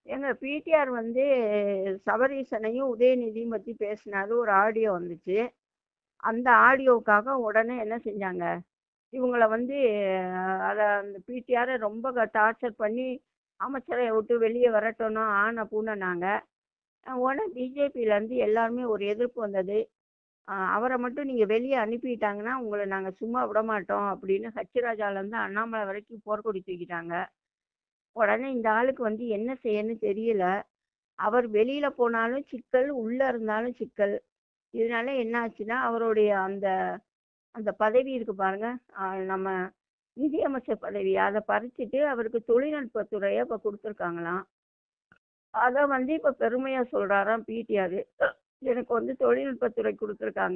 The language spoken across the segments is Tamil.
எங்க பிடிஆர் வந்து சபரீசனையும் உதயநிதியும் பத்தி பேசினாரு ஒரு ஆடியோ வந்துச்சு அந்த ஆடியோவுக்காக உடனே என்ன செஞ்சாங்க இவங்கள வந்து அதை அந்த பிடிஆரை ரொம்ப டார்ச்சர் பண்ணி அமைச்சரை விட்டு வெளியே வரட்டணும் ஆன பூனனாங்க உடனே பிஜேபியிலேருந்து எல்லாருமே ஒரு எதிர்ப்பு வந்தது ஆஹ் அவரை மட்டும் நீங்கள் வெளியே அனுப்பிட்டாங்கன்னா உங்களை நாங்கள் சும்மா விட மாட்டோம் அப்படின்னு ஹச்சிராஜாலேருந்து அண்ணாமலை வரைக்கும் போர்க்கொடி தூக்கிட்டாங்க உடனே இந்த ஆளுக்கு வந்து என்ன செய்யணும்னு தெரியல அவர் வெளியில போனாலும் சிக்கல் உள்ள இருந்தாலும் சிக்கல் இதனால என்ன ஆச்சுன்னா அவருடைய அந்த அந்த பதவி இருக்கு பாருங்க ஆஹ் நம்ம நிதியமைச்சர் பதவி அதை பறிச்சுட்டு அவருக்கு தொழில்நுட்பத்துறையை இப்போ கொடுத்துருக்காங்களாம் அதை வந்து இப்போ பெருமையாக சொல்கிறாராம் பிடிஆர் எனக்கு வந்து தொழில்நுட்பத்துறை கொடுத்துருக்காங்க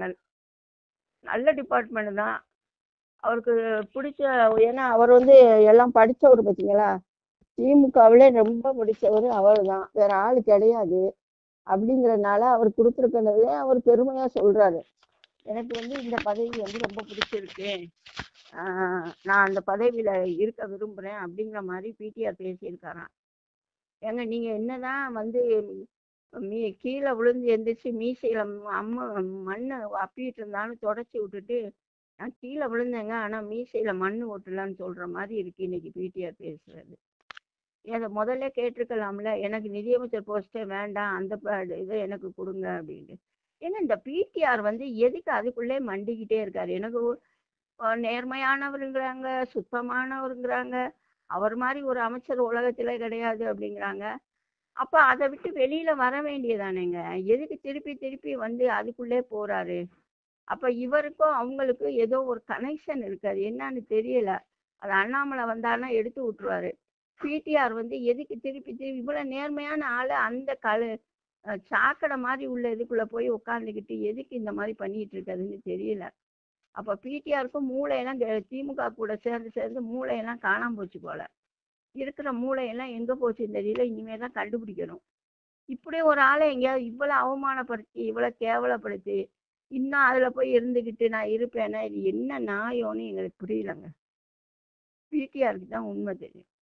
நல்ல டிபார்ட்மெண்ட் தான் அவருக்கு பிடிச்ச ஏன்னா அவர் வந்து எல்லாம் படித்தவர் பார்த்தீங்களா திமுகவிலே ரொம்ப பிடிச்சவர் அவர் தான் வேற ஆள் கிடையாது அப்படிங்கிறதுனால அவர் கொடுத்துருக்கனதே அவர் பெருமையாக சொல்கிறாரு எனக்கு வந்து இந்த பதவி வந்து ரொம்ப பிடிச்சிருக்கு ஆஹ் நான் அந்த பதவியில் இருக்க விரும்புகிறேன் அப்படிங்கிற மாதிரி பிடிஆர் பேசியிருக்காராம் ஏங்க நீங்கள் என்னதான் வந்து மீ கீழே விழுந்து எந்திரிச்சு மீசையில் அம்மா மண் அப்பிட்டு இருந்தாலும் தொடச்சி விட்டுட்டு நான் கீழே விழுந்தேங்க ஆனால் மீசையில் மண் ஒட்டலான்னு சொல்கிற மாதிரி இருக்கு இன்னைக்கு பிடிஆர் பேசுறது அதை முதல்ல கேட்டிருக்கலாம்ல எனக்கு நிதியமைச்சர் போஸ்ட்டே வேண்டாம் அந்த ப- இதை எனக்கு கொடுங்க அப்படின்ட்டு ஏன்னா இந்த பிடிஆர் வந்து எதுக்கு அதுக்குள்ளே மண்டிக்கிட்டே இருக்காரு எனக்கு ஒரு- அஹ் நேர்மையானவருங்கிறாங்க சுத்தமானவருங்கிறாங்க அவர் மாதிரி ஒரு அமைச்சர் உலகத்துல கிடையாது அப்படிங்கிறாங்க அப்ப அதை விட்டு வெளியில வர வேண்டியதானேங்க எதுக்கு திருப்பி திருப்பி வந்து அதுக்குள்ளே போறாரு அப்ப இவருக்கும் அவங்களுக்கும் ஏதோ ஒரு கனெக்ஷன் இருக்கு அது என்னன்னு தெரியல அது அண்ணாமலை வந்தாருன்னா எடுத்து விட்டுருவாரு பிடிஆர் வந்து எதுக்கு திருப்பி திருப்பி இவ்வளவு நேர்மையான ஆளு அந்த கழு அஹ் சாக்கடை மாதிரி உள்ள இதுக்குள்ள போய் உட்காந்துக்கிட்டு எதுக்கு இந்த மாதிரி பண்ணிட்டு இருக்காதுன்னு தெரியல அப்ப பிடிஆருக்கும் மூளையெல்லாம் கெ- திமுக கூட சேர்ந்து சேர்ந்து மூளையெல்லாம் காணாம போச்சு போல இருக்கிற மூளையெல்லாம் எங்க போச்சுன்னு தெரியல இனிமே தான் கண்டுபிடிக்கணும் இப்படி ஒரு ஆளை எங்கேயாவது இவ்வளவு அவமானப்படுத்தி இவ்வளவு கேவலப்படுத்தி இன்னும் அதுல போய் இருந்துகிட்டு நான் இருப்பேன்னா இது என்ன நியாயம்னு எங்களுக்கு புரியலங்க பிடிஆருக்கு தான் உண்மை தெரியும்